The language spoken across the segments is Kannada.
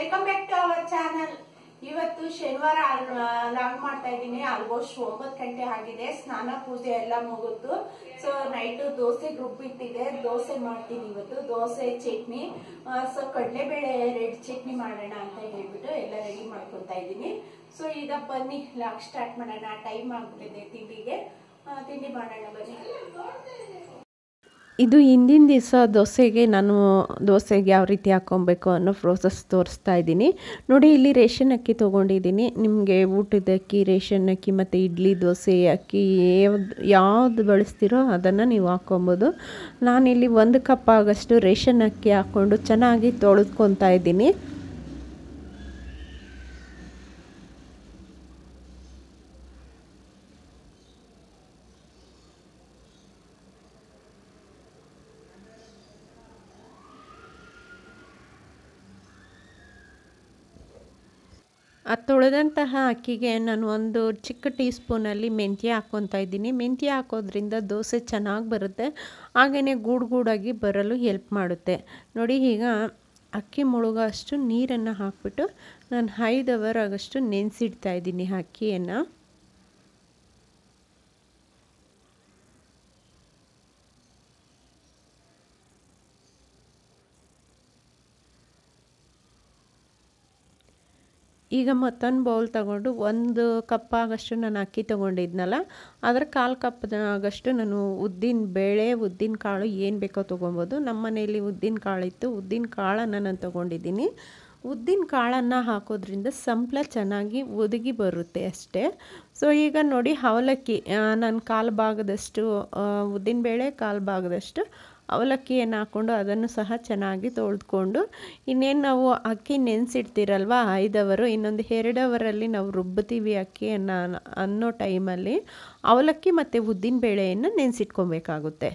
welcome back to our channel ಇವತ್ತು ಶನಿವಾರ ಲಾಗ್ ಮಾಡ್ತಾ ಇದ್ದೀನಿ ಆಲ್ಮೋಸ್ಟ್ ಒಂಬತ್ತು ಗಂಟೆ ಆಗಿದೆ ಸ್ನಾನ ಪೂಜೆ ಎಲ್ಲ ಮುಗಿತು ಸೊ ನೈಟ್ ದೋಸೆ ರುಬ್ಬಿಟ್ಟಿದೆ ದೋಸೆ ಮಾಡ್ತೀನಿ ಇವತ್ತು ದೋಸೆ ಚಟ್ನಿ ಸೊ ಕಡಲೆಬೇಳೆ ರೆಡ್ ಚಟ್ನಿ ಮಾಡೋಣ ಅಂತ ಹೇಳ್ಬಿಟ್ಟು ಎಲ್ಲ ರೆಡಿ ಮಾಡ್ಕೊತಾ ಇದ್ದೀನಿ ಸೊ ಈಗ ಬನ್ನಿ ಲಾಗ್ ಸ್ಟಾರ್ಟ್ ಮಾಡೋಣ ಟೈಮ್ ಆಗ್ಬಿಟ್ಟಿದೆ ತಿಂಡಿಗೆ ಆ, ತಿಂಡಿ ಮಾಡೋಣ ಬನ್ನಿ ಇದು ಹಿಂದಿನ ದಿವಸ ದೋಸೆಗೆ ನಾನು ದೋಸೆಗೆ ಯಾವ ರೀತಿ ಹಾಕ್ಕೊಬೇಕು ಅನ್ನೋ ಪ್ರೋಸೆಸ್ ತೋರಿಸ್ತಾ ಇದ್ದೀನಿ ನೋಡಿ ಇಲ್ಲಿ ರೇಷನ್ ಅಕ್ಕಿ ತೊಗೊಂಡಿದ್ದೀನಿ ನಿಮಗೆ ಊಟದ ಅಕ್ಕಿ ರೇಷನ್ ಅಕ್ಕಿ ಮತ್ತು ಇಡ್ಲಿ ದೋಸೆ ಅಕ್ಕಿ ಯಾವ್ದು ಯಾವ್ದು ಬಳಸ್ತೀರೋ ಅದನ್ನು ನೀವು ಹಾಕ್ಕೊಬೋದು ನಾನಿಲ್ಲಿ ಒಂದು ಕಪ್ ಆಗಷ್ಟು ರೇಷನ್ ಅಕ್ಕಿ ಹಾಕ್ಕೊಂಡು ಚೆನ್ನಾಗಿ ತೊಳೆದ್ಕೊತಾ ಇದ್ದೀನಿ ಆ ತೊಳೆದಂತಹ ಅಕ್ಕಿಗೆ ನಾನು ಒಂದು ಚಿಕ್ಕ ಟೀ ಸ್ಪೂನಲ್ಲಿ ಮೆಂತ್ಯ ಹಾಕ್ಕೊತಾ ಇದ್ದೀನಿ ಮೆಂತ್ಯ ಹಾಕೋದ್ರಿಂದ ದೋಸೆ ಚೆನ್ನಾಗಿ ಬರುತ್ತೆ ಹಾಗೆಯೇ ಗೂಡು ಗೂಡಾಗಿ ಬರಲು ಹೆಲ್ಪ್ ಮಾಡುತ್ತೆ ನೋಡಿ ಈಗ ಅಕ್ಕಿ ಮುಳುಗೋ ಅಷ್ಟು ನೀರನ್ನು ಹಾಕ್ಬಿಟ್ಟು ನಾನು ಐದು ಅವರ್ ಆಗಷ್ಟು ನೆನೆಸಿಡ್ತಾ ಇದ್ದೀನಿ ಅಕ್ಕಿಯನ್ನು ಈಗ ಮತ್ತೊಂದು ಬೌಲ್ ತಗೊಂಡು ಒಂದು ಕಪ್ ಆಗಷ್ಟು ನಾನು ಅಕ್ಕಿ ತೊಗೊಂಡಿದ್ನಲ್ಲ ಅದರ ಕಾಲು ಕಪ್ ಆಗಷ್ಟು ನಾನು ಉದ್ದಿನ ಬೇಳೆ ಉದ್ದಿನ ಕಾಳು ಏನು ಬೇಕೋ ತೊಗೊಬೋದು ನಮ್ಮ ಮನೆಯಲ್ಲಿ ಉದ್ದಿನ ಕಾಳಿತ್ತು ಉದ್ದಿನ ಕಾಳನ್ನು ನಾನು ತೊಗೊಂಡಿದ್ದೀನಿ ಉದ್ದಿನ ಕಾಳನ್ನು ಹಾಕೋದ್ರಿಂದ ಸಂಪ್ಳ ಚೆನ್ನಾಗಿ ಒದಗಿ ಬರುತ್ತೆ ಅಷ್ಟೇ ಸೊ ಈಗ ನೋಡಿ ಅವಲಕ್ಕಿ ನಾನು ಕಾಲು ಭಾಗದಷ್ಟು ಉದ್ದಿನಬೇಳೆ ಕಾಲು ಭಾಗದಷ್ಟು ಅವಲಕ್ಕಿಯನ್ನು ಹಾಕ್ಕೊಂಡು ಅದನ್ನು ಸಹ ಚೆನ್ನಾಗಿ ತೊಳೆದ್ಕೊಂಡು ಇನ್ನೇನು ನಾವು ಅಕ್ಕಿ ನೆನೆಸಿಡ್ತೀರಲ್ವ ಐದವರು ಇನ್ನೊಂದು ಎರಡು ಅವರಲ್ಲಿ ನಾವು ರುಬ್ಬುತ್ತೀವಿ ಅಕ್ಕಿಯನ್ನು ಅನ್ನೋ ಟೈಮಲ್ಲಿ ಅವಲಕ್ಕಿ ಮತ್ತು ಉದ್ದಿನ ಬೇಳೆಯನ್ನು ನೆನೆಸಿಟ್ಕೊಬೇಕಾಗುತ್ತೆ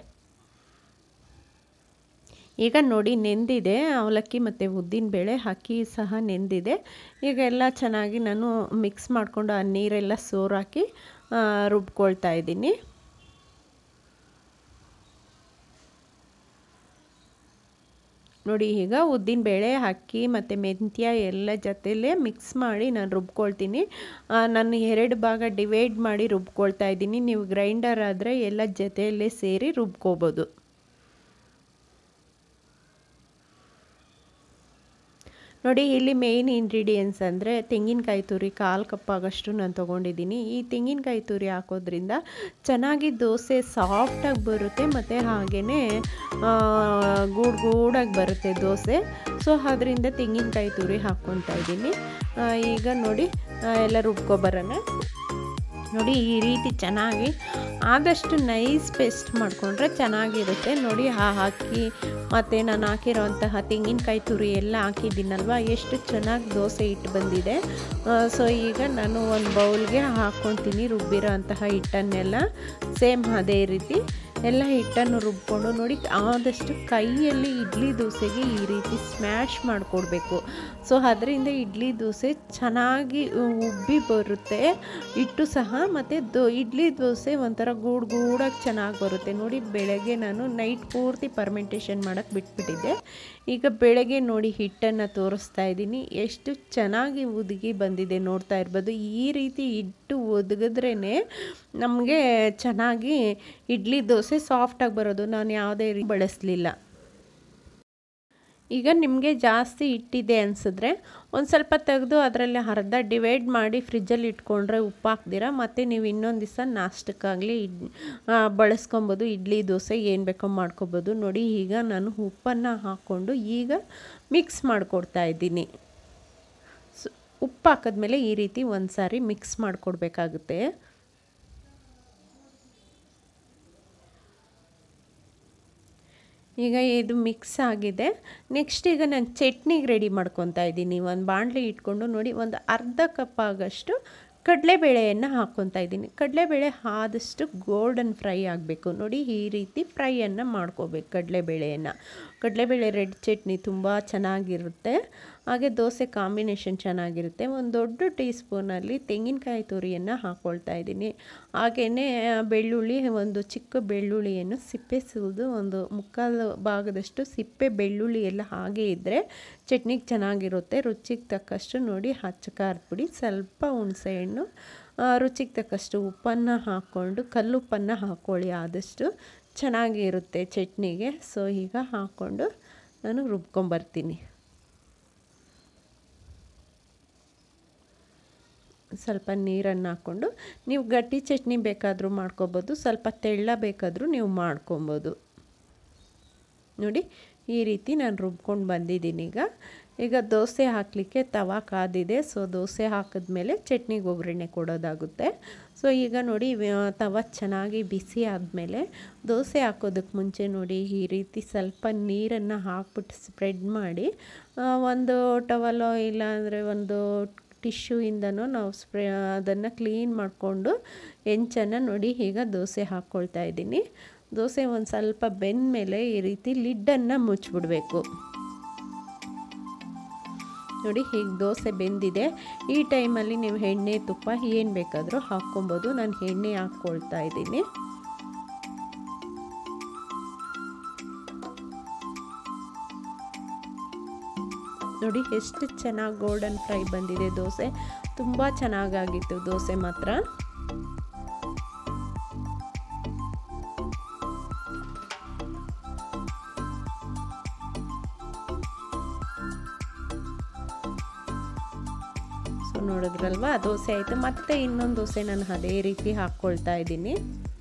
ಈಗ ನೋಡಿ ನೆಂದಿದೆ ಅವಲಕ್ಕಿ ಮತ್ತು ಉದ್ದಿನ ಬೇಳೆ ಅಕ್ಕಿ ಸಹ ನೆಂದಿದೆ ಈಗ ಎಲ್ಲ ಚೆನ್ನಾಗಿ ನಾನು ಮಿಕ್ಸ್ ಮಾಡಿಕೊಂಡು ಆ ನೀರೆಲ್ಲ ಸೋರಾಕಿ ರುಬ್ಕೊಳ್ತಾ ಇದ್ದೀನಿ ನೋಡಿ ಈಗ ಉದ್ದಿನ ಬೇಳೆ ಅಕ್ಕಿ ಮತ್ತು ಮೆಂತ್ಯ ಎಲ್ಲ ಜೊತೆಲೇ ಮಿಕ್ಸ್ ಮಾಡಿ ನಾನು ರುಬ್ಕೊಳ್ತೀನಿ ನಾನು ಎರಡು ಭಾಗ ಡಿವೈಡ್ ಮಾಡಿ ರುಬ್ಕೊಳ್ತಾ ಇದ್ದೀನಿ ನೀವು ಗ್ರೈಂಡರ್ ಆದರೆ ಎಲ್ಲ ಜೊತೆಯಲ್ಲೇ ಸೇರಿ ರುಬ್ಕೋಬೋದು ನೋಡಿ ಇಲ್ಲಿ ಮೇಯ್ನ್ ಇಂಗ್ರೀಡಿಯೆಂಟ್ಸ್ ಅಂದರೆ ತೆಂಗಿನಕಾಯಿ ತುರಿ ಕಾಲು ಕಪ್ ಆಗಷ್ಟು ನಾನು ತೊಗೊಂಡಿದ್ದೀನಿ ಈ ತೆಂಗಿನಕಾಯಿ ತುರಿ ಹಾಕೋದ್ರಿಂದ ಚೆನ್ನಾಗಿ ದೋಸೆ ಸಾಫ್ಟಾಗಿ ಬರುತ್ತೆ ಮತ್ತು ಹಾಗೆಯೇ ಗೂಡು ಗೂಡಾಗಿ ಬರುತ್ತೆ ದೋಸೆ ಸೊ ಅದರಿಂದ ತೆಂಗಿನಕಾಯಿ ತುರಿ ಹಾಕ್ಕೊತಾ ಇದ್ದೀನಿ ಈಗ ನೋಡಿ ಎಲ್ಲ ರುಬ್ಕೊಬರೋಣ ನೋಡಿ ಈ ರೀತಿ ಚೆನ್ನಾಗಿ ಆದಷ್ಟು ನೈಸ್ ಪೇಸ್ಟ್ ಮಾಡಿಕೊಂಡ್ರೆ ಚೆನ್ನಾಗಿರುತ್ತೆ ನೋಡಿ ಆ ಅಕ್ಕಿ ಮತ್ತು ನಾನು ಹಾಕಿರೋಂತಹ ತೆಂಗಿನಕಾಯಿ ತುರಿ ಎಲ್ಲ ಹಾಕಿದ್ದೀನಲ್ವ ಎಷ್ಟು ಚೆನ್ನಾಗಿ ದೋಸೆ ಹಿಟ್ಟು ಬಂದಿದೆ ಸೊ ಈಗ ನಾನು ಒಂದು ಬೌಲ್ಗೆ ಹಾಕ್ಕೊತೀನಿ ರುಬ್ಬಿರೋ ಅಂತಹ ಹಿಟ್ಟನ್ನೆಲ್ಲ ಸೇಮ್ ಅದೇ ರೀತಿ ಎಲ್ಲ ಹಿಟ್ಟನ್ನು ರುಬ್ಕೊಂಡು ನೋಡಿ ಆದಷ್ಟು ಕೈಯಲ್ಲಿ ಇಡ್ಲಿ ದೋಸೆಗೆ ಈ ರೀತಿ ಸ್ಮ್ಯಾಶ್ ಮಾಡಿಕೊಡ್ಬೇಕು ಸೊ ಅದರಿಂದ ಇಡ್ಲಿ ದೋಸೆ ಚೆನ್ನಾಗಿ ಉಬ್ಬಿ ಬರುತ್ತೆ ಹಿಟ್ಟು ಸಹ ಮತ್ತು ದೋ ಇಡ್ಲಿ ದೋಸೆ ಒಂಥರ ಗೂಡು ಗೂಡಾಗಿ ಚೆನ್ನಾಗಿ ಬರುತ್ತೆ ನೋಡಿ ಬೆಳಗ್ಗೆ ನಾನು ನೈಟ್ ಪೂರ್ತಿ ಪರ್ಮೆಂಟೇಷನ್ ಮಾಡೋಕ್ಕೆ ಬಿಟ್ಬಿಟ್ಟಿದ್ದೆ ಈಗ ಬೆಳಗ್ಗೆ ನೋಡಿ ಹಿಟ್ಟನ್ನು ತೋರಿಸ್ತಾ ಇದ್ದೀನಿ ಎಷ್ಟು ಚೆನ್ನಾಗಿ ಉದುಗಿ ಬಂದಿದೆ ನೋಡ್ತಾ ಇರ್ಬೋದು ಈ ರೀತಿ ಹಿಟ್ಟು ಒದಗಿದ್ರೇ ನಮಗೆ ಚೆನ್ನಾಗಿ ಇಡ್ಲಿ ದೋಸೆ ಸಾಫ್ಟಾಗಿ ಬರೋದು ನಾನು ಯಾವುದೇ ರೀತಿ ಬಳಸಲಿಲ್ಲ ಈಗ ನಿಮಗೆ ಜಾಸ್ತಿ ಇಟ್ಟಿದೆ ಅನಿಸಿದ್ರೆ ಒಂದು ಸ್ವಲ್ಪ ತೆಗೆದು ಅದರಲ್ಲಿ ಅರ್ಧ ಡಿವೈಡ್ ಮಾಡಿ ಫ್ರಿಜ್ಜಲ್ಲಿ ಇಟ್ಕೊಂಡ್ರೆ ಉಪ್ಪು ಹಾಕ್ದಿರ ಮತ್ತು ನೀವು ಇನ್ನೊಂದು ದಿವಸ ನಾಷ್ಟಕ್ಕಾಗಲಿ ಇಡ್ ಬಳಸ್ಕೊಬೋದು ಇಡ್ಲಿ ದೋಸೆ ಏನು ಬೇಕೋ ಮಾಡ್ಕೊಬೋದು ನೋಡಿ ಈಗ ನಾನು ಉಪ್ಪನ್ನು ಹಾಕ್ಕೊಂಡು ಈಗ ಮಿಕ್ಸ್ ಮಾಡಿಕೊಡ್ತಾ ಇದ್ದೀನಿ ಸೊ ಉಪ್ಪು ಹಾಕಿದ್ಮೇಲೆ ಈ ರೀತಿ ಒಂದು ಸಾರಿ ಮಿಕ್ಸ್ ಮಾಡಿಕೊಡ್ಬೇಕಾಗುತ್ತೆ ಈಗ ಇದು ಮಿಕ್ಸ್ ಆಗಿದೆ ನೆಕ್ಸ್ಟ್ ಈಗ ನಾನು ಚಟ್ನಿಗೆ ರೆಡಿ ಮಾಡ್ಕೊತಾ ಇದ್ದೀನಿ ಒಂದು ಬಾಣಲಿ ಇಟ್ಕೊಂಡು ನೋಡಿ ಒಂದು ಅರ್ಧ ಕಪ್ ಆಗಷ್ಟು ಕಡಲೆಬೇಳೆಯನ್ನು ಹಾಕ್ಕೊತಾ ಇದ್ದೀನಿ ಕಡಲೆಬೇಳೆ ಆದಷ್ಟು ಗೋಲ್ಡನ್ ಫ್ರೈ ಆಗಬೇಕು ನೋಡಿ ಈ ರೀತಿ ಫ್ರೈಯನ್ನು ಮಾಡ್ಕೋಬೇಕು ಕಡಲೆಬೇಳೆಯನ್ನು ಕಡಲೆಬೇಳೆ ರೆಡ್ ಚಟ್ನಿ ತುಂಬ ಚೆನ್ನಾಗಿರುತ್ತೆ ಹಾಗೆ ದೋಸೆ ಕಾಂಬಿನೇಷನ್ ಚೆನ್ನಾಗಿರುತ್ತೆ ಒಂದು ದೊಡ್ಡ ಟೀ ಸ್ಪೂನಲ್ಲಿ ತೆಂಗಿನಕಾಯಿ ತುರಿಯನ್ನು ಹಾಕ್ಕೊಳ್ತಾ ಇದ್ದೀನಿ ಹಾಗೆಯೇ ಬೆಳ್ಳುಳ್ಳಿ ಒಂದು ಚಿಕ್ಕ ಬೆಳ್ಳುಳ್ಳಿಯನ್ನು ಸಿಪ್ಪೆ ಸುಲಿದು ಒಂದು ಮುಕ್ಕಾಲು ಭಾಗದಷ್ಟು ಸಿಪ್ಪೆ ಬೆಳ್ಳುಳ್ಳಿ ಎಲ್ಲ ಹಾಗೆ ಇದ್ದರೆ ಚಟ್ನಿಗೆ ಚೆನ್ನಾಗಿರುತ್ತೆ ರುಚಿಗೆ ತಕ್ಕಷ್ಟು ನೋಡಿ ಹಚ್ಚ ಖಾರದ ಪುಡಿ ಸ್ವಲ್ಪ ಹುಣಸೆಹಣ್ಣು ರುಚಿಗೆ ತಕ್ಕಷ್ಟು ಉಪ್ಪನ್ನು ಹಾಕ್ಕೊಂಡು ಕಲ್ಲುಪ್ಪನ್ನು ಹಾಕ್ಕೊಳ್ಳಿ ಆದಷ್ಟು ಚೆನ್ನಾಗಿರುತ್ತೆ ಚಟ್ನಿಗೆ ಸೊ ಈಗ ಹಾಕ್ಕೊಂಡು ನಾನು ರುಬ್ಕೊಂಬರ್ತೀನಿ ಸ್ವಲ್ಪ ನೀರನ್ನು ಹಾಕ್ಕೊಂಡು ನೀವು ಗಟ್ಟಿ ಚಟ್ನಿ ಬೇಕಾದರೂ ಮಾಡ್ಕೊಬೋದು ಸ್ವಲ್ಪ ತೆಳ್ಳ ಬೇಕಾದರೂ ನೀವು ಮಾಡ್ಕೊಬೋದು ನೋಡಿ ಈ ರೀತಿ ನಾನು ರುಬ್ಕೊಂಡು ಬಂದಿದ್ದೀನಿ ಈಗ ಈಗ ದೋಸೆ ಹಾಕಲಿಕ್ಕೆ ತವಾ ಕಾದಿದೆ ಸೊ ದೋಸೆ ಹಾಕಿದ್ಮೇಲೆ ಚಟ್ನಿಗೆ ಒಗ್ಗರಣೆ ಕೊಡೋದಾಗುತ್ತೆ ಸೊ ಈಗ ನೋಡಿ ತವ ಚೆನ್ನಾಗಿ ಬಿಸಿ ಆದಮೇಲೆ ದೋಸೆ ಹಾಕೋದಕ್ಕೆ ಮುಂಚೆ ನೋಡಿ ಈ ರೀತಿ ಸ್ವಲ್ಪ ನೀರನ್ನು ಹಾಕ್ಬಿಟ್ಟು ಸ್ಪ್ರೆಡ್ ಮಾಡಿ ಒಂದು ಟವಲೋ ಇಲ್ಲಾಂದರೆ ಒಂದು ಟಿಶ್ಯೂಯಿಂದನೂ ನಾವು ಸ್ಪ್ರೇ ಅದನ್ನು ಕ್ಲೀನ್ ಮಾಡಿಕೊಂಡು ಹೆಂಚನ್ನು ನೋಡಿ ಈಗ ದೋಸೆ ಹಾಕ್ಕೊಳ್ತಾ ಇದ್ದೀನಿ ದೋಸೆ ಒಂದು ಸ್ವಲ್ಪ ಬೆಂದ ಮೇಲೆ ಈ ರೀತಿ ಲಿಡ್ಡನ್ನು ಮುಚ್ಚಿಬಿಡ್ಬೇಕು ನೋಡಿ ಹೀಗೆ ದೋಸೆ ಬೆಂದಿದೆ ಈ ಟೈಮಲ್ಲಿ ನೀವು ಎಣ್ಣೆ ತುಪ್ಪ ಏನು ಬೇಕಾದರೂ ಹಾಕ್ಕೊಬೋದು ನಾನು ಎಣ್ಣೆ ಹಾಕ್ಕೊಳ್ತಾ ಇದ್ದೀನಿ ನೋಡಿ ಎಷ್ಟು ಚೆನ್ನಾಗಿ ಗೋಲ್ಡನ್ ಫ್ರೈ ಬಂದಿದೆ ದೋಸೆ ತುಂಬ ಚೆನ್ನಾಗಾಗಿತ್ತು ದೋಸೆ ಮಾತ್ರ ಸೊ ನೋಡಿದ್ರಲ್ವಾ ದೋಸೆ ಆಯಿತು ಮತ್ತೆ ಇನ್ನೊಂದು ದೋಸೆ ನಾನು ಅದೇ ರೀತಿ ಹಾಕ್ಕೊಳ್ತಾ ಇದ್ದೀನಿ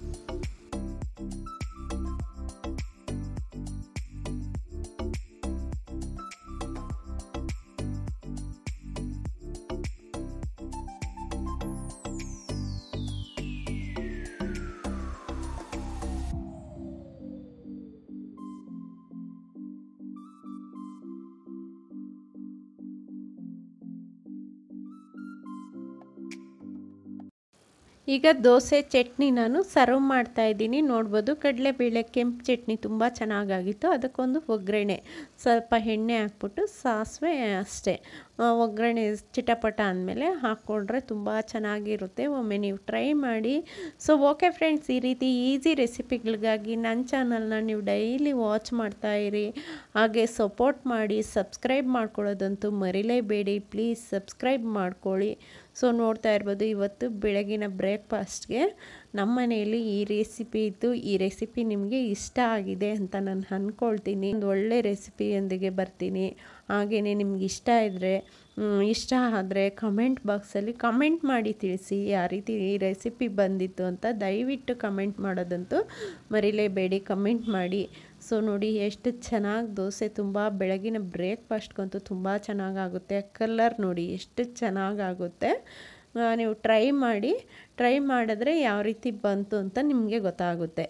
ಈಗ ದೋಸೆ ಚಟ್ನಿ ನಾನು ಸರ್ವ್ ಮಾಡ್ತಾ ಇದ್ದೀನಿ ನೋಡ್ಬೋದು ಕಡಲೆಬೇಳೆ ಕೆಂಪು ಚಟ್ನಿ ತುಂಬ ಚೆನ್ನಾಗಾಗಿತ್ತು ಅದಕ್ಕೊಂದು ಒಗ್ಗರಣೆ ಸ್ವಲ್ಪ ಎಣ್ಣೆ ಹಾಕ್ಬಿಟ್ಟು ಸಾಸಿವೆ ಅಷ್ಟೇ ಒಗ್ಗರಣೆ ಚಿಟಪಟ ಅಂದಮೇಲೆ ಹಾಕ್ಕೊಂಡ್ರೆ ತುಂಬ ಚೆನ್ನಾಗಿರುತ್ತೆ ಒಮ್ಮೆ ನೀವು ಟ್ರೈ ಮಾಡಿ ಸೊ ಓಕೆ ಫ್ರೆಂಡ್ಸ್ ಈ ರೀತಿ ಈಸಿ ರೆಸಿಪಿಗಳಿಗಾಗಿ ನನ್ನ ಚಾನಲ್ನ ನೀವು ಡೈಲಿ ವಾಚ್ ಮಾಡ್ತಾ ಇರಿ ಹಾಗೆ ಸಪೋರ್ಟ್ ಮಾಡಿ ಸಬ್ಸ್ಕ್ರೈಬ್ ಮಾಡ್ಕೊಳ್ಳೋದಂತೂ ಮರಿಲೇಬೇಡಿ ಪ್ಲೀಸ್ ಸಬ್ಸ್ಕ್ರೈಬ್ ಮಾಡ್ಕೊಳ್ಳಿ ಸೊ ನೋಡ್ತಾ ಇರ್ಬೋದು ಇವತ್ತು ಬೆಳಗಿನ ಬ್ರೇಕ್ಫಾಸ್ಟ್ಗೆ ನಮ್ಮ ಮನೆಯಲ್ಲಿ ಈ ರೆಸಿಪಿ ಇತ್ತು ಈ ರೆಸಿಪಿ ನಿಮಗೆ ಇಷ್ಟ ಆಗಿದೆ ಅಂತ ನಾನು ಅಂದ್ಕೊಳ್ತೀನಿ ಒಂದು ಒಳ್ಳೆ ರೆಸಿಪಿಯೊಂದಿಗೆ ಬರ್ತೀನಿ ಹಾಗೆಯೇ ನಿಮ್ಗೆ ಇಷ್ಟ ಇದ್ದರೆ ಇಷ್ಟ ಆದರೆ ಕಮೆಂಟ್ ಬಾಕ್ಸಲ್ಲಿ ಕಮೆಂಟ್ ಮಾಡಿ ತಿಳಿಸಿ ಯಾವ ರೀತಿ ಈ ರೆಸಿಪಿ ಬಂದಿತ್ತು ಅಂತ ದಯವಿಟ್ಟು ಕಮೆಂಟ್ ಮಾಡೋದಂತೂ ಮರಿಲೇಬೇಡಿ ಕಮೆಂಟ್ ಮಾಡಿ ಸೊ ನೋಡಿ ಎಷ್ಟು ಚೆನ್ನಾಗಿ ದೋಸೆ ತುಂಬ ಬೆಳಗಿನ ಬ್ರೇಕ್ಫಾಸ್ಟ್ಗಂತೂ ತುಂಬ ಚೆನ್ನಾಗಾಗುತ್ತೆ ಕಲರ್ ನೋಡಿ ಎಷ್ಟು ಚೆನ್ನಾಗಾಗುತ್ತೆ ನೀವು ಟ್ರೈ ಮಾಡಿ ಟ್ರೈ ಮಾಡಿದ್ರೆ ಯಾವ ರೀತಿ ಬಂತು ಅಂತ ನಿಮಗೆ ಗೊತ್ತಾಗುತ್ತೆ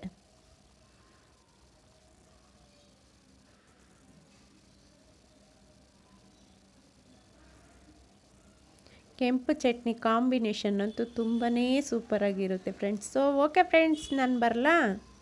ಕೆಂಪು ಚಟ್ನಿ ಕಾಂಬಿನೇಷನ್ ಅಂತೂ ತುಂಬಾ ಸೂಪರಾಗಿರುತ್ತೆ ಫ್ರೆಂಡ್ಸ್ ಸೊ ಓಕೆ ಫ್ರೆಂಡ್ಸ್ ನಾನು ಬರಲಾ